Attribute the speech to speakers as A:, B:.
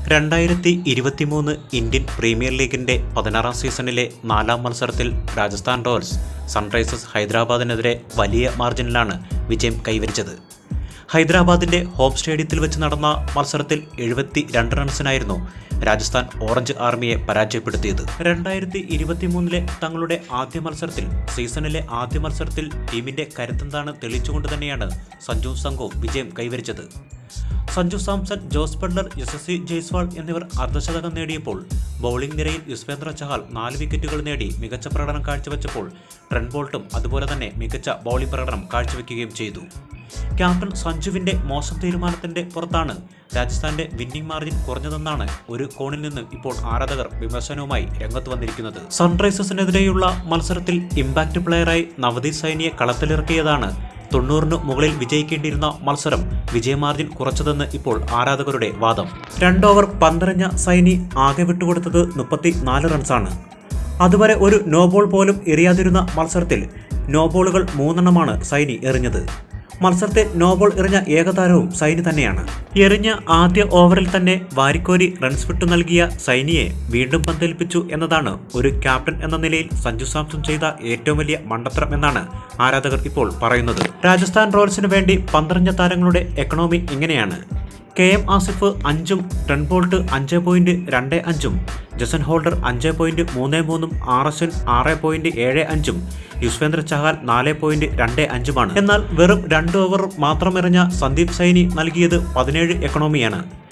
A: രണ്ടായിരത്തി ഇരുപത്തിമൂന്ന് Indian premier ലീഗിന്റെ പതിനാറാം സീസണിലെ നാലാം മത്സരത്തിൽ രാജസ്ഥാൻ റോയൽസ് സൺറൈസേഴ്സ് ഹൈദരാബാദിനെതിരെ വലിയ മാർജിനിലാണ് വിജയം കൈവരിച്ചത് ഹൈദരാബാദിന്റെ ഹോം സ്റ്റേഡിയത്തിൽ വെച്ച് നടന്ന മത്സരത്തിൽ എഴുപത്തി രണ്ട് റൺസിനായിരുന്നു രാജസ്ഥാൻ ഓറഞ്ച് ആർമിയെ പരാജയപ്പെടുത്തിയത് രണ്ടായിരത്തി ഇരുപത്തിമൂന്നിലെ തങ്ങളുടെ ആദ്യ മത്സരത്തിൽ സീസണിലെ ആദ്യ മത്സരത്തിൽ ടീമിന്റെ കരുത്തെന്താണ് തെളിയിച്ചുകൊണ്ട് തന്നെയാണ് സഞ്ജു സംഘവും വിജയം കൈവരിച്ചത് സഞ്ജു സാംസൺ ജോസ് ബട്ട്ലർ യശസ്വി ജയ്സ്വാൾ എന്നിവർ അർദ്ധശതകം നേടിയപ്പോൾ ബൗളിംഗ് നിരയിൽ യുസ്വേന്ദ്ര ചഹാൽ നാല് വിക്കറ്റുകൾ നേടി മികച്ച പ്രകടനം കാഴ്ചവെച്ചപ്പോൾ ട്രെൻ ബോൾട്ടും അതുപോലെ തന്നെ മികച്ച ബൗളിംഗ് പ്രകടനം കാഴ്ചവെക്കുകയും ചെയ്തു ക്യാപ്റ്റൻ സഞ്ജുവിന്റെ മോശം തീരുമാനത്തിന്റെ പുറത്താണ് രാജസ്ഥാന്റെ വിന്നിംഗ് മാർജിൻ കുറഞ്ഞതെന്നാണ് ഒരു കോണിൽ നിന്ന് ഇപ്പോൾ ആരാധകർ വിമർശനവുമായി രംഗത്ത് വന്നിരിക്കുന്നത് സൺറൈസേഴ്സിനെതിരെയുള്ള മത്സരത്തിൽ ഇമ്പാക്ട് പ്ലെയറായി നവദീപ് സൈനിയെ കളത്തിലിറക്കിയതാണ് തൊണ്ണൂറിന് മുകളിൽ വിജയിക്കേണ്ടിയിരുന്ന മത്സരം വിജയമാർജിൻ കുറച്ചതെന്ന് ഇപ്പോൾ ആരാധകരുടെ വാദം രണ്ട് ഓവർ പന്തെറിഞ്ഞ സൈനി ആകെ വിട്ടുകൊടുത്തത് മുപ്പത്തി നാല് റൺസാണ് അതുവരെ ഒരു നോ ബോൾ പോലും എറിയാതിരുന്ന മത്സരത്തിൽ നോ ബോളുകൾ മൂന്നെണ്ണമാണ് സൈനി എറിഞ്ഞത് മത്സരത്തെ നോ ബോൾ എറിഞ്ഞ ഏകതാരവും സൈനി തന്നെയാണ് എറിഞ്ഞ ആദ്യ ഓവറിൽ തന്നെ വാരിക്കോരി റൺസ് വിട്ടു നൽകിയ സൈനിയെ വീണ്ടും പന്തേൽപ്പിച്ചു എന്നതാണ് ഒരു ക്യാപ്റ്റൻ എന്ന നിലയിൽ സഞ്ജു സാംസൺ ചെയ്ത ഏറ്റവും വലിയ മണ്ടത്തരം എന്നാണ് ആരാധകർ ഇപ്പോൾ പറയുന്നത് രാജസ്ഥാൻ റോയൽസിന് വേണ്ടി പന്ത്രണ്ട് താരങ്ങളുടെ എക്കണോമി ഇങ്ങനെയാണ് കെ എം ആസിഫ് അഞ്ചും ടെൻ ബോൾട്ട് അഞ്ച് പോയിന്റ് രണ്ട് അഞ്ചും ജസൻ ഹോൾഡർ അഞ്ച് പോയിന്റ് മൂന്ന് മൂന്നും ആർ എസ് എൻ ആറ് പോയിന്റ് ഏഴ് അഞ്ചും യുസ്വേന്ദ്ര ചഹാൽ നാല് പോയിന്റ് രണ്ട് അഞ്ചുമാണ് എന്നാൽ വെറും രണ്ട് ഓവർ മാത്രം എറിഞ്ഞ സന്ദീപ് സൈനി നൽകിയത് പതിനേഴ് എക്കണോമിയാണ്